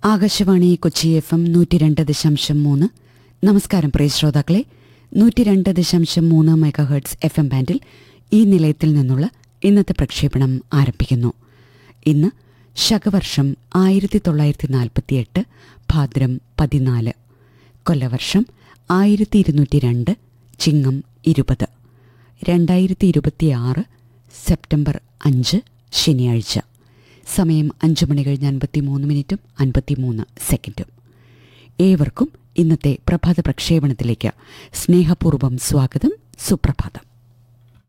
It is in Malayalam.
ആകാശവാണി കൊച്ചി എഫ് എം നൂറ്റി രണ്ട് ദശാംശം മൂന്ന് നമസ്കാരം പ്രിയ ശ്രോതാക്കളെ നൂറ്റി രണ്ട് ദശാംശം മൂന്ന് മെഗാഹേർട്സ് എഫ് എം ബാൻഡിൽ ഈ നിലയത്തിൽ നിന്നുള്ള ഇന്നത്തെ പ്രക്ഷേപണം ആരംഭിക്കുന്നു ഇന്ന് ശകവർഷം ആയിരത്തി തൊള്ളായിരത്തി നാൽപ്പത്തിയെട്ട് ഭാദ്രം പതിനാല് കൊല്ലവർഷം ആയിരത്തി ഇരുന്നൂറ്റി രണ്ട് ചിങ്ങം ഇരുപത് രണ്ടായിരത്തി ഇരുപത്തിയാറ് സെപ്റ്റംബർ അഞ്ച് ശനിയാഴ്ച സമയം അഞ്ച് മണി കഴിഞ്ഞ് അൻപത്തിമൂന്ന് മിനിറ്റും അൻപത്തിമൂന്ന് സെക്കൻഡും ഏവർക്കും ഇന്നത്തെ പ്രഭാത പ്രക്ഷേപണത്തിലേക്ക് സ്നേഹപൂർവ്വം സ്വാഗതം സുപ്രഭാതം